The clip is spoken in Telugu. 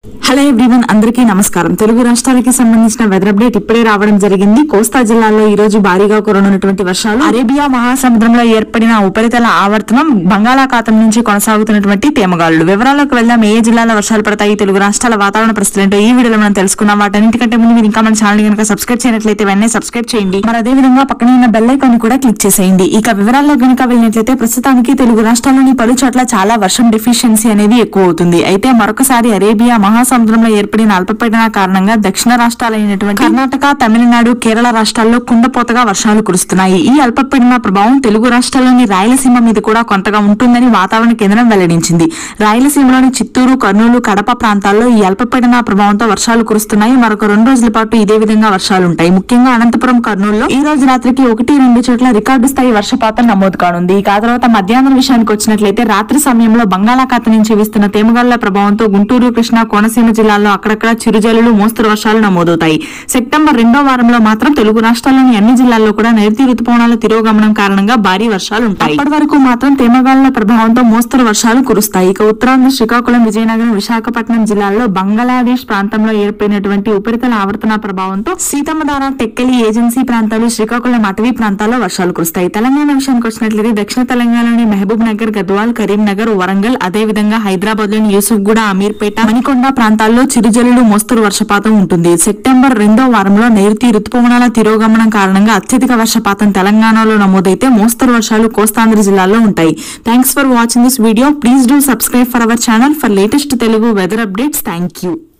హలో ఎవ్రీవన్ అందరికీ నమస్కారం తెలుగు రాష్ట్రాలకి సంబంధించిన వెదర్ అప్డేట్ ఇప్పుడే రావడం జరిగింది కోస్తా జిల్లాలో ఈ రోజు భారీగా కురనున్నటువంటి వర్షాలు అరేబియా మహాసముద్రంలో ఏర్పడిన ఉపరితల ఆవర్తనం బంగాళాఖాతం నుంచి కొనసాగుతున్నటువంటి తేమగాళ్లు వివరాలకు వెళ్దాం ఏ జిల్లాలో వర్షాలు పడతాయి తెలుగు రాష్ట్రాల వాతావరణ పరిస్థితులు ఏంటో ఈ వీడియోలో మనం తెలుసుకున్నాం వాటన్నిటికంటే ముందు మీరు ఇంకా మన ఛానల్ కనుక సబ్స్క్రైబ్ చేయనట్లయితే వెంటనే సబ్స్క్రైబ్ చేయండి మరి అదే విధంగా పక్కనే ఉన్న బెల్ ఐకాన్ కూడా క్లిక్ చేసేయండి ఇక వివరాల్లో కనుక వెళ్ళినట్లయితే ప్రస్తుతానికి తెలుగు రాష్ట్రాల్లోని పలు చోట్ల చాలా వర్షం డెఫిషియన్సీ అనేది ఎక్కువ అవుతుంది అయితే మరొకసారి అరేబియా మహాసముద్రంలో ఏర్పడిన అల్పపీడన కారణంగా దక్షిణ రాష్ట్రాలైనటువంటి కర్ణాటక తమిళనాడు కేరళ రాష్ట్రాల్లో కుండపోతగా వర్షాలు కురుస్తున్నాయి ఈ అల్పపీడన ప్రభావం తెలుగు రాష్ట్రాల్లోని రాయలసీమ మీద కూడా కొంతగా ఉంటుందని వాతావరణ కేంద్రం వెల్లడించింది రాయలసీమలోని చిత్తూరు కర్నూలు కడప ప్రాంతాల్లో ఈ అల్పపీడన ప్రభావంతో వర్షాలు కురుస్తున్నాయి మరొక రెండు రోజుల పాటు ఇదే విధంగా వర్షాలు ఉంటాయి ముఖ్యంగా అనంతపురం కర్నూలులో ఈ రోజు రాత్రికి ఒకటి రెండు చోట్ల రికార్డు స్థాయి వర్షపాతం నమోదు కానుంది ఇక ఆ తర్వాత మధ్యాహ్నం విషయానికి వచ్చినట్లయితే రాత్రి సమయంలో బంగాళాఖాతం నుంచి వీస్తున్న తేమగాళ్ల ప్రభావంతో గుంటూరు కృష్ణా కోనసీమ జిల్లాల్లో అక్కడక్కడ చిరుజల్లులు మోస్తరు వర్షాలు నమోదవుతాయి సెప్టెంబర్ రెండో వారంలో మాత్రం తెలుగు రాష్ట్రాల్లోని అన్ని జిల్లాల్లో కూడా నైరుతి రుతుపవనాల తిరోగమనం కారణంగా భారీ వర్షాలు ఉంటాయి అప్పటి వరకు మాత్రం తేమగాళ్ల ప్రభావంతో మోస్తరు వర్షాలు కురుస్తాయి ఇక ఉత్తరాంధ్ర శ్రీకాకుళం విజయనగరం విశాఖపట్నం జిల్లాల్లో బంగ్లాదేశ్ ప్రాంతంలో ఏర్పడినటువంటి ఉపరితల ఆవర్తన ప్రభావంతో సీతమ్మధార టెక్కలి ఏజెన్సీ ప్రాంతాలు శ్రీకాకుళం అటవీ ప్రాంతాల్లో వర్షాలు కురుస్తాయి తెలంగాణ విషయానికి వచ్చినట్లయితే దక్షిణ తెలంగాణలోని మహబూబ్ నగర్ గద్వాల్ కరీంనగర్ వరంగల్ అదే విధంగా హైదరాబాద్ లోని యూసుఫ్గూడ అమీర్పేట మణికొండ ప్రాంతాల్లో చిరుజల్లులు మోస్తరు వర్షపాతం ఉంటుంది సెప్టెంబర్ రెండో వారంలో నైరుతి రుతుపవనాల తిరోగమనం కారణంగా అత్యధిక వర్షపాతం తెలంగాణలో నమోదైతే మోస్తరు వర్షాలు కోస్తాంధ్ర జిల్లాలో ఉంటాయి thanks for watching this video please do subscribe for our channel for latest Telugu weather updates thank you